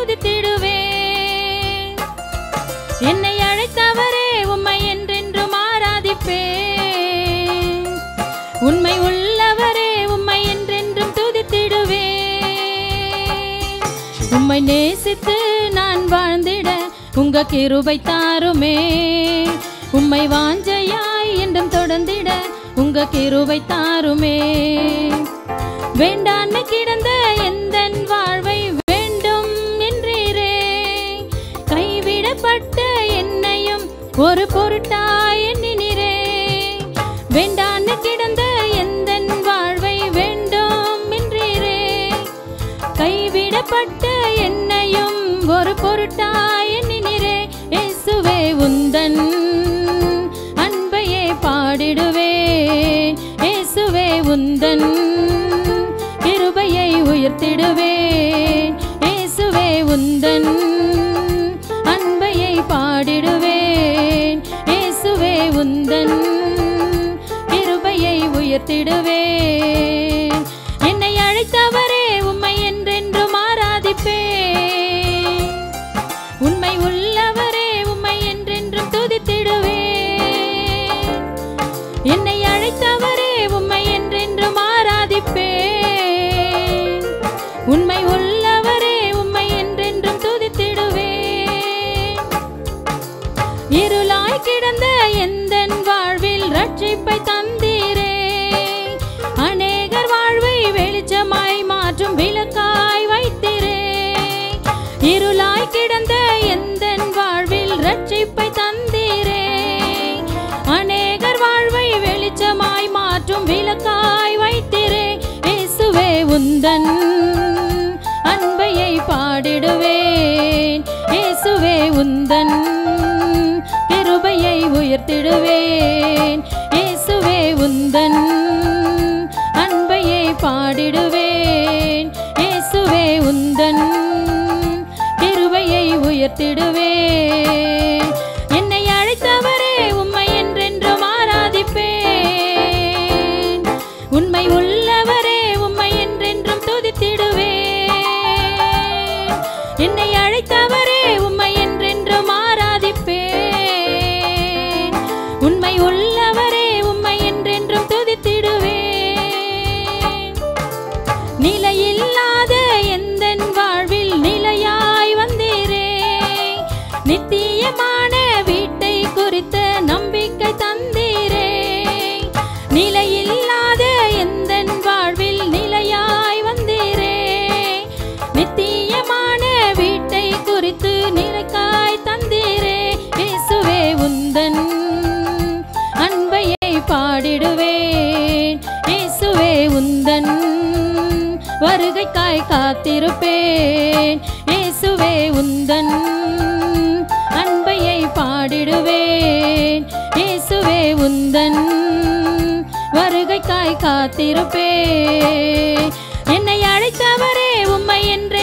துதித்திடுவேன் என்னை அழைத்தவரே உம்மை என்றென்றும் ஆராதிப்பேன் உண்மை உள்ளவரே உம்மை என்றென்றும் துதித்திடுவேன் உம்மை நேசித்து நான் வாழ்ந்திட உங்க கிருபை தாருமே உம்மை வாஞ்சையாய் என்றும் தொடர்ந்திட உங்க கிருபை தாருமே வேண்டான்னு கிடந்த எந்த வாழ்வை வேண்டும் என்றீரே கைவிடப்பட்ட என்னையும் ஒரு பொருட்டாய் எண்ணினரே வேண்டான்னு கிடந்த எந்த வாழ்வை வேண்டும் என்றீரே கைவிடப்பட்ட என்னையும் ஒரு பொருட்டாய் எண்ணினரே இயேசுவே உந்தன் அன்பையே பாடிடுவேன் இயேசுவே உந்தன் கிருபையை உயர்த்திடுவேன் இயேசுவே உந்தன் அன்பையை பாடிடுவேன் இயேசுவே உந்தன் கிருபையை உயர்த்திடுவேன் என்னை அழைத்தவரே உம்மை என்றென்றும் ஆராதிப்பேன் உண்மை உள்ளவரே உம்மை என்றென்றும் துதித்திடுவேன் என்னை அழைத்தவரே உம்மை என்றென்றும் ஆராதிப்பேன் உண்மை உள்ளவரே உம்மை என்றென்றும் துதித்திடுவேன் இருளாய் கிடந்த எந்தன் வாழ்வில் ரட்சிப்பை தந்தீரே அநேகர் வாழ்வை வெளிச்சமாய் மாற்றும் விளக்காய் வைத்திரே இருளாய் கிடந்த எந்தன் வாழ்வில் ரட்சிப்பை தந்தீரே அநேகர் வாழ்வை வெளிச்சமாய் மாற்றும் விளக்காய் வைத்திரே இயேசுவே உந்தன் அன்பையை பாடிடுவேன் இயேசுவே உந்தன் கிருபையை உயர்த்திடுவேன் இயேசுவே உந்தன் அன்பையை பாடிடுவேன் இயேசுவே உந்தன் கிருபையை உயர்த்திடுவேன் என்னை அழைத்தவரே உம்மை என்றென்றும் ஆராதிப்பேன் உண்மை உள்ளவரே உம்மை என்றென்றும் துதித்திடுவேன் என்னை அழைத்தவரே உம்மை என்றென்றும் ஆராதிப்பேன் உண்மை உள்ளவரே உம்மை என்றென்றும் துதித்திடுவேன் நிலையில்லாத எந்தன் வாழ்வில் நிலையாய் வந்தீரே நித்தியமான வீட்டை குறித்த நம்பிக்கை தந்தீரே நிலையில்லாத எந்தன் வாழ்வில் நிலையாய் வந்தீரே நித்தியமான வீட்டை குறித்து நிலைக்காய் தந்தீரே இயேசுவே உந்தன் அன்பையை பாடிடுவேன் இயேசுவே உந்தன் வருகைக்காய் காத்திருப்பேன் இயேசுவே உந்தன் அன்பையை பாடிடுவேன் இயேசுவே உந்தன் வருகைக்காய் காத்திருப்பேன் என்னை அழைத்தவரே உம்மை என்று